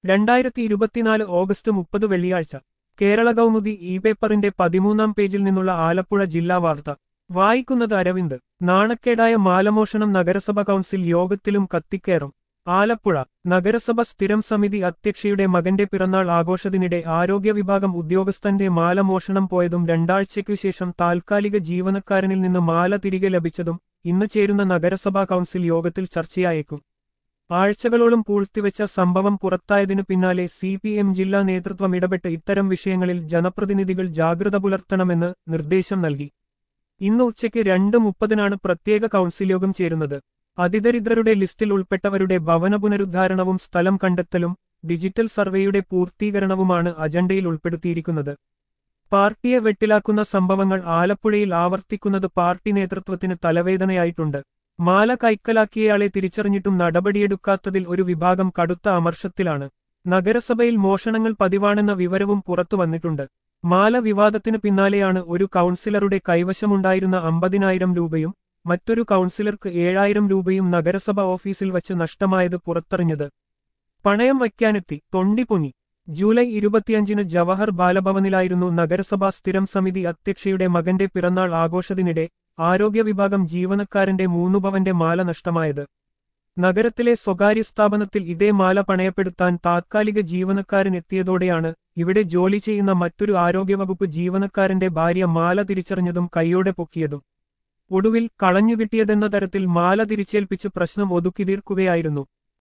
രണ്ടായിരത്തി ഇരുപത്തിനാല് ഓഗസ്റ്റ് മുപ്പത് വെള്ളിയാഴ്ച കേരള കൗമുദി ഇ പേപ്പറിന്റെ പതിമൂന്നാം പേജിൽ നിന്നുള്ള ആലപ്പുഴ ജില്ലാ വാർത്ത വായിക്കുന്നത് അരവിന്ദ് നാണക്കേടായ മാലമോഷണം നഗരസഭ കൗൺസിൽ യോഗത്തിലും കത്തിക്കേറും ആലപ്പുഴ നഗരസഭ സ്ഥിരം സമിതി അധ്യക്ഷയുടെ മകന്റെ പിറന്നാൾ ആഘോഷത്തിനിടെ ആരോഗ്യ വിഭാഗം ഉദ്യോഗസ്ഥന്റെ മാല മോഷണം പോയതും രണ്ടാഴ്ചയ്ക്കു ശേഷം താൽക്കാലിക ജീവനക്കാരനിൽ നിന്ന് മാല തിരികെ ലഭിച്ചതും ഇന്ന് ചേരുന്ന നഗരസഭാ കൗൺസിൽ യോഗത്തിൽ ചർച്ചയായേക്കും ആഴ്ചകളോളം പൂഴ്ത്തിവെച്ച സംഭവം പുറത്തായതിനു പിന്നാലെ സി പി എം ജില്ലാ നേതൃത്വം ഇടപെട്ട് ഇത്തരം വിഷയങ്ങളിൽ ജനപ്രതിനിധികൾ ജാഗ്രത പുലർത്തണമെന്ന് നിർദ്ദേശം നൽകി ഇന്ന് ഉച്ചയ്ക്ക് രണ്ട് മുപ്പതിനാണ് പ്രത്യേക കൗൺസിൽ യോഗം ചേരുന്നത് അതിദരിദ്രരുടെ ലിസ്റ്റിൽ ഉൾപ്പെട്ടവരുടെ ഭവന പുനരുദ്ധാരണവും സ്ഥലം കണ്ടെത്തലും ഡിജിറ്റൽ സർവേയുടെ പൂർത്തീകരണവുമാണ് അജണ്ടയിൽ ഉൾപ്പെടുത്തിയിരിക്കുന്നത് പാർട്ടിയെ വെട്ടിലാക്കുന്ന സംഭവങ്ങൾ ആലപ്പുഴയിൽ ആവർത്തിക്കുന്നത് പാർട്ടി നേതൃത്വത്തിന് തലവേദനയായിട്ടുണ്ട് മാല കൈക്കലാക്കിയയാളെ തിരിച്ചറിഞ്ഞിട്ടും നടപടിയെടുക്കാത്തതിൽ ഒരു വിഭാഗം കടുത്ത അമർഷത്തിലാണ് നഗരസഭയിൽ മോഷണങ്ങൾ പതിവാണെന്ന വിവരവും പുറത്തു വന്നിട്ടുണ്ട് മാല വിവാദത്തിനു പിന്നാലെയാണ് ഒരു കൗൺസിലറുടെ കൈവശമുണ്ടായിരുന്ന അമ്പതിനായിരം രൂപയും മറ്റൊരു കൗൺസിലർക്ക് ഏഴായിരം രൂപയും നഗരസഭ ഓഫീസിൽ വച്ച് നഷ്ടമായത് പുറത്തറിഞ്ഞത് പണയം വയ്ക്കാനെത്തി തൊണ്ടിപ്പൊങ്ങി ജൂലൈ ഇരുപത്തിയഞ്ചിന് ജവഹർ ബാലഭവനിലായിരുന്നു നഗരസഭാ സ്ഥിരം സമിതി അധ്യക്ഷയുടെ മകന്റെ പിറന്നാൾ ആഘോഷത്തിനിടെ ആരോഗ്യ വിഭാഗം ജീവനക്കാരന്റെ മൂന്നു പവന്റെ മാല നഷ്ടമായത് നഗരത്തിലെ സ്വകാര്യ സ്ഥാപനത്തിൽ ഇതേ മാല പണയപ്പെടുത്താൻ താത്കാലിക ജീവനക്കാരൻ എത്തിയതോടെയാണ് ഇവിടെ ജോലി ചെയ്യുന്ന മറ്റൊരു ആരോഗ്യവകുപ്പ് ജീവനക്കാരന്റെ ഭാര്യ മാല തിരിച്ചറിഞ്ഞതും കൈയോടെ പൊക്കിയതും ഒടുവിൽ കളഞ്ഞുകിട്ടിയതെന്ന തരത്തിൽ മാല തിരിച്ചേൽപ്പിച്ച് പ്രശ്നം ഒതുക്കി തീർക്കുകയായിരുന്നു